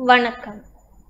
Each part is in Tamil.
வணக்கம்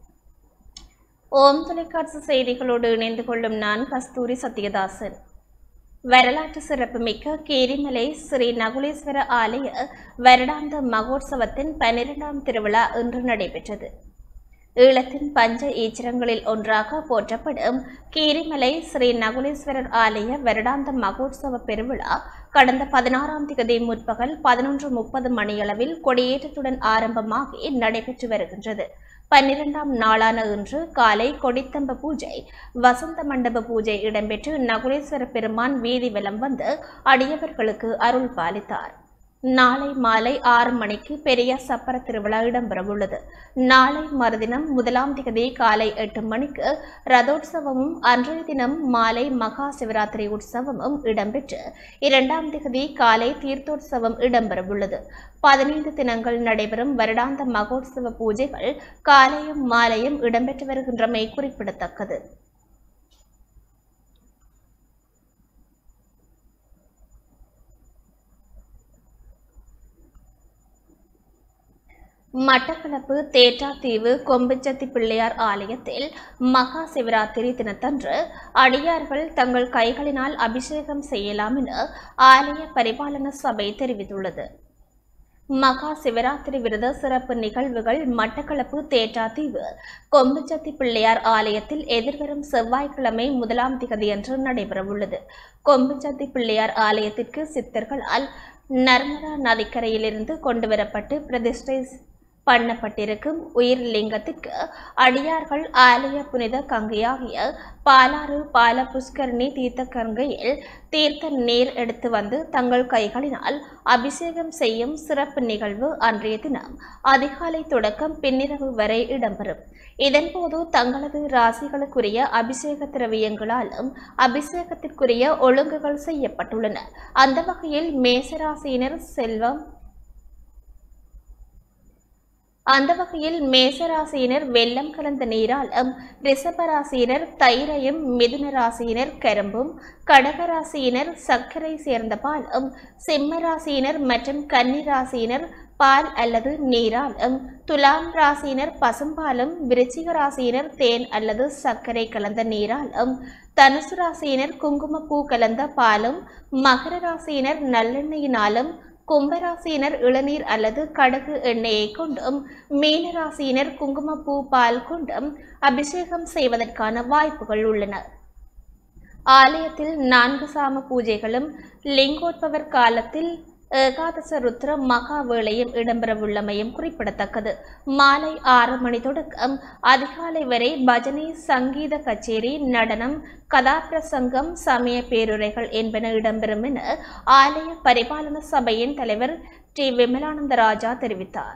ஓம் தொலைக்காட்சி செய்திகளோடு இணைந்து கொள்ளும் நான் கஸ்தூரி சத்யதாசன் வரலாற்று சிறப்புமிக்க கேரிமலை ஸ்ரீ நகுலேஸ்வர ஆலய வருடாந்த மகோத்சவத்தின் பன்னிரெண்டாம் திருவிழா இன்று நடைபெற்றது ஈழத்தின் பஞ்ச ஈச்சிரங்களில் ஒன்றாக போற்றப்படும் கீரிமலை ஸ்ரீ நகுலேஸ்வரர் ஆலய வருடாந்த மகோத்சவ பெருவிழா கடந்த பதினாறாம் திகதி முற்பகல் பதினொன்று முப்பது மணியளவில் கொடியேற்றத்துடன் ஆரம்பமாகி நடைபெற்று வருகின்றது பன்னிரெண்டாம் நாளான இன்று காலை கொடித்தம்ப பூஜை வசந்த மண்டப பூஜை இடம்பெற்று நகுலேஸ்வர பெருமான் வீதி வலம் வந்து அடியவர்களுக்கு அருள் பாலித்தார் நாளை மாலை ஆறு மணிக்கு பெரிய சப்பர திருவிழா இடம்பெறவுள்ளது நாளை மறுதினம் முதலாம் திகதி காலை எட்டு மணிக்கு ரதோற்சவமும் அன்றைய தினம் மாலை மகா சிவராத்திரி உற்சவமும் இடம்பெற்று இரண்டாம் திகதி காலை தீர்த்தோற்சவம் இடம்பெறவுள்ளது பதினைந்து தினங்கள் நடைபெறும் வருடாந்த மகோற்சவ பூஜைகள் காலையும் மாலையும் இடம்பெற்று வருகின்றமை குறிப்பிடத்தக்கது மட்டக்களப்பு தேற்றாத்தீவு கொம்புச்சத்தி பிள்ளையார் ஆலயத்தில் மகா சிவராத்திரி தினத்தன்று அடியார்கள் தங்கள் கைகளினால் அபிஷேகம் செய்யலாம் என ஆலய பரிபாலன சபை தெரிவித்துள்ளது மகா சிவராத்திரி விரத சிறப்பு நிகழ்வுகள் மட்டக்களப்பு தேற்றாத்தீவு கொம்புச்சத்தி பிள்ளையார் ஆலயத்தில் எதிர்வரும் செவ்வாய்க்கிழமை முதலாம் திகதியன்று நடைபெறவுள்ளது கொம்புச்சத்தி பிள்ளையார் ஆலயத்திற்கு சித்தர்களால் நர்மதா நதிக்கரையிலிருந்து கொண்டுவரப்பட்டு பிரதிஷ்டை பண்ணப்பட்டிருக்கும் உயிர்லிங்கத்திற்கு அடியார்கள் ஆலய புனித கங்கையாகிய பாலாறு பால புஷ்கரணி தீர்த்த கங்கையில் தீர்த்த நீர் எடுத்து வந்து தங்கள் கைகளினால் அபிஷேகம் செய்யும் சிறப்பு நிகழ்வு அன்றைய தினம் அதிகாலை தொடக்கம் பின்னிரவு வரை இடம்பெறும் இதன்போது தங்களது ராசிகளுக்குரிய அபிஷேக திரவியங்களாலும் அபிஷேகத்திற்குரிய ஒழுங்குகள் செய்யப்பட்டுள்ளன அந்த வகையில் மேசராசியினர் செல்வம் அந்த வகையில் மேசராசியினர் வெள்ளம் கலந்த நீராலும் ரிஷபராசியினர் தயிரையும் மிதுன ராசியினர் கரும்பும் கடகராசியினர் சர்க்கரை சேர்ந்த பாலும் சிம்ம ராசியினர் மற்றும் கன்னி ராசியினர் பால் அல்லது நீராலும் துலாம் ராசியினர் பசும்பாலும் விருச்சிக ராசியினர் தேன் அல்லது சர்க்கரை கலந்த நீராலும் தனுசு ராசியினர் குங்குமப்பூ கலந்த பாலும் மகர ராசியினர் நல்லெண்ணெயினாலும் கும்பராசியினர் இளநீர் அல்லது கடுகு எண்ணெயை கொண்டும் மீனராசியினர் குங்குமப்பூ பால் கொண்டும் அபிஷேகம் செய்வதற்கான வாய்ப்புகள் உள்ளன ஆலயத்தில் நான்கு சாம பூஜைகளும் லிங்கோத்பவர் காலத்தில் ஏகாதச ருத்ர மகா வேளையும் இடம்பெறவுள்ளமையும் குறிப்பிடத்தக்கது மாலை ஆறு மணி தொடக்கம் அதிகாலை வரை பஜனை சங்கீத கச்சேரி நடனம் கதாபிரசங்கம் சமய பேருரைகள் என்பன இடம்பெறும் என ஆலய பரிபாலன சபையின் தலைவர் டி விமலானந்த ராஜா தெரிவித்தார்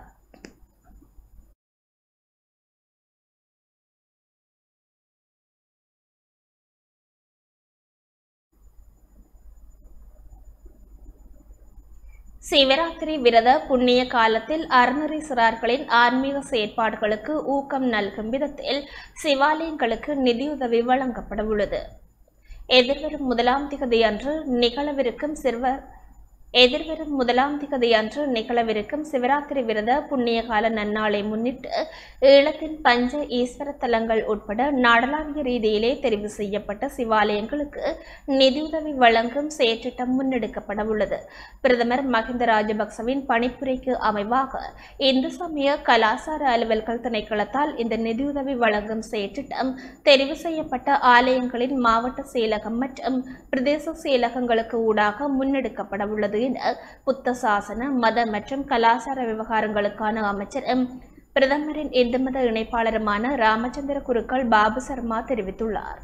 சிவராத்திரி விரத புண்ணிய காலத்தில் அறநெறிசிறார்களின் ஆன்மீக செயற்பாடுகளுக்கு ஊக்கம் நல்கும் விதத்தில் சிவாலயங்களுக்கு நிதியுதவி வழங்கப்பட உள்ளது எதிர்வரும் முதலாம் திகதி அன்று நிகழவிருக்கும் சிறுவர் எதிர்வரும் முதலாம் திகதி அன்று நிகழவிருக்கும் சிவராத்திரி விரத புண்ணிய கால நன்னாளை முன்னிட்டு ஈழத்தின் பஞ்ச ஈஸ்வர தலங்கள் உட்பட நாடளாவிய ரீதியிலே தெரிவு செய்யப்பட்ட சிவாலயங்களுக்கு நிதியுதவி வழங்கும் செயற்றிட்டம் முன்னெடுக்கப்பட உள்ளது பிரதமர் மஹிந்த ராஜபக்சவின் பணிப்புரைக்கு அமைவாக இந்து சமய கலாசார அலுவல்கள் திணைக்களத்தால் இந்த நிதியுதவி வழங்கும் செயற்றிட்டம் தெரிவு செய்யப்பட்ட ஆலயங்களின் மாவட்ட செயலகம் மற்றும் பிரதேச செயலகங்களுக்கு ஊடாக முன்னெடுக்கப்பட உள்ளது என புத்த சாசன மத மற்றும் கலாச்சார விவகாரங்களுக்கான அமைச்சர் பிரதமரின் இந்து மத இணைப்பாளருமான ராமச்சந்திர குருக்கள் பாபு சர்மா தெரிவித்துள்ளார்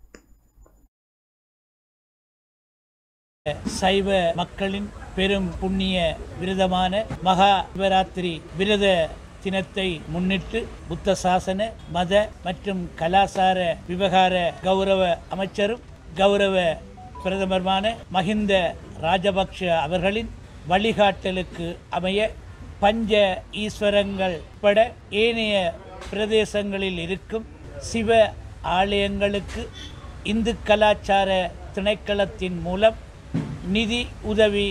சைவ மக்களின் பெரும் புண்ணிய விரதமான மகா சிவராத்திரி விரத தினத்தை முன்னிட்டு புத்த சாசன மத மற்றும் கலாசார விவகார கௌரவ அமைச்சரும் கௌரவ பிரதமருமான மஹிந்த ராஜபக்ஷ அவர்களின் வழிகாட்டலுக்கு அமைய பஞ்ச ஈஸ்வரங்கள் உட்பட ஏனைய பிரதேசங்களில் இருக்கும் சிவ ஆலயங்களுக்கு இந்து கலாச்சார திணைக்களத்தின் மூலம் நிதி உதவி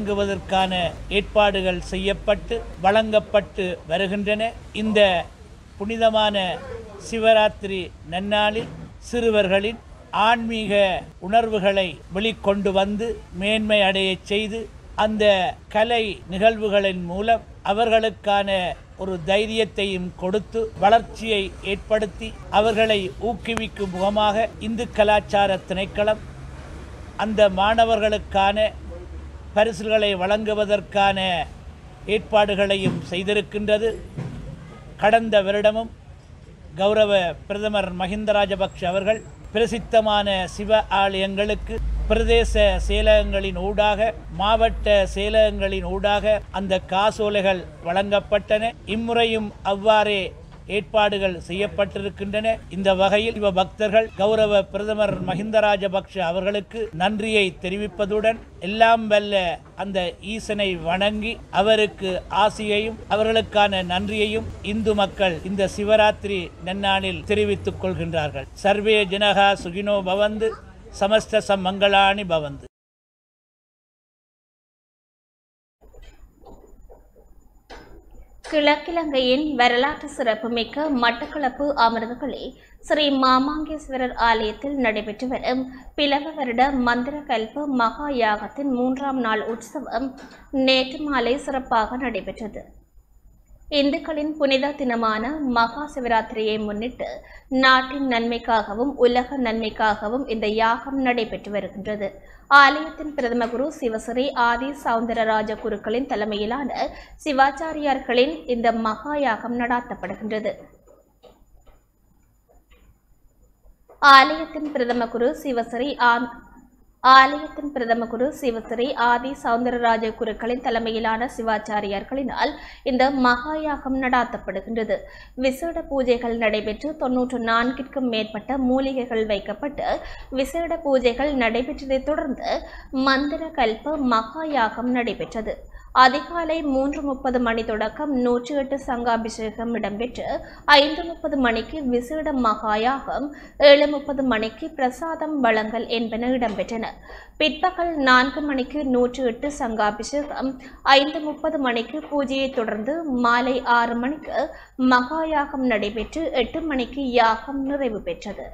வழங்குவதற்கான ஏற்பாடுகள் செய்யப்பட்டு வழங்கப்பட்டு வருகின்றன இந்த புனிதமான சிவராத்திரி நன்னாளில் சிறுவர்களின் ஆன்மீக உணர்வுகளை வெளிக்கொண்டு வந்து மேன்மை அடையச் செய்து அந்த கலை நிகழ்வுகளின் மூலம் அவர்களுக்கான ஒரு தைரியத்தையும் கொடுத்து வளர்ச்சியை ஏற்படுத்தி அவர்களை ஊக்குவிக்கும் முகமாக இந்து கலாச்சார திணைக்களம் அந்த மாணவர்களுக்கான பரிசுகளை வழங்குவதற்கான ஏற்பாடுகளையும் செய்திருக்கின்றது கடந்த வருடமும் கௌரவ பிரதமர் மஹிந்த ராஜபக்ஷ அவர்கள் பிரசித்தமான சிவ ஆலயங்களுக்கு பிரதேச செயலகங்களின் ஊடாக மாவட்ட செயலகங்களின் ஊடாக அந்த காசோலைகள் வழங்கப்பட்டன இம்முறையும் அவ்வாறே ஏற்பாடுகள் செய்யப்பட்டிருக்கின்றன இந்த வகையில் இவ பக்தர்கள் கௌரவ பிரதமர் மஹிந்த ராஜபக்ஷ அவர்களுக்கு நன்றியை தெரிவிப்பதுடன் எல்லாம் வல்ல அந்த ஈசனை வணங்கி அவருக்கு ஆசியையும் அவர்களுக்கான நன்றியையும் இந்து மக்கள் இந்த சிவராத்திரி நன்னாளில் தெரிவித்துக் கொள்கின்றார்கள் சர்வே ஜனகா சுகினோ பவந்து சமஸ்த சம்மங்களாணி பவந்து கிழக்கிழங்கையின் வரலாற்று சிறப்புமிக்க மட்டக்களப்பு அமிர்தகளி ஸ்ரீ மாமாங்கேஸ்வரர் ஆலயத்தில் நடைபெற்று வரும் பிளவ வருட மந்திர கல்ப மகா யாகத்தின் மூன்றாம் நாள் உற்சவம் நேற்று மாலை சிறப்பாக நடைபெற்றது இந்துக்களின் புனித தினமான மகா சிவராத்திரியை முன்னிட்டு நாட்டின் நன்மைக்காகவும் உலக நன்மைக்காகவும் இந்த யாகம் நடைபெற்று வருகின்றது ஆலயத்தின் பிரதம குரு சிவஸ்ரீ ஆதி சவுந்தரராஜ குருக்களின் தலைமையிலான சிவாச்சாரியார்களின் இந்த மகா யாகம் நடாத்தப்படுகின்றது ஆலயத்தின் பிரதம குரு சிவஸ்ரீ ஆ- ஆலயத்தின் பிரதம குரு சிவஸ்ரீ ஆதி சவுந்தரராஜ குருக்களின் தலைமையிலான சிவாச்சாரியார்களினால் இந்த மகாயாகம் நடாத்தப்படுகின்றது விசேட பூஜைகள் நடைபெற்று தொன்னூற்று நான்கிற்கும் மேற்பட்ட மூலிகைகள் வைக்கப்பட்டு விசேட பூஜைகள் நடைபெற்றதைத் தொடர்ந்து மந்திர கல்ப மகாயாகம் நடைபெற்றது அதிகாலை மூன்று முப்பது மணி தொடக்கம் நூற்றி எட்டு சங்காபிஷேகம் இடம்பெற்று ஐந்து முப்பது மணிக்கு விசேட மகாயாகம் ஏழு முப்பது மணிக்கு பிரசாதம் வழங்கல் என்பன இடம்பெற்றன பிற்பகல் நான்கு மணிக்கு நூற்றி எட்டு சங்காபிஷேகம் ஐந்து முப்பது மணிக்கு பூஜையை தொடர்ந்து மாலை ஆறு மணிக்கு மகாயாகம் நடைபெற்று எட்டு மணிக்கு யாகம் நிறைவு பெற்றது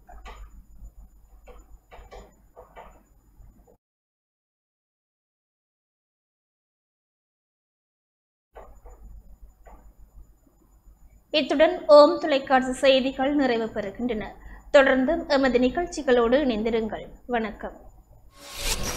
இத்துடன் ஓம் தொலைக்காட்சி செய்திகள் நிறைவு பெறுகின்றன தொடர்ந்து எமது நிகழ்ச்சிகளோடு இணைந்திருங்கள் வணக்கம்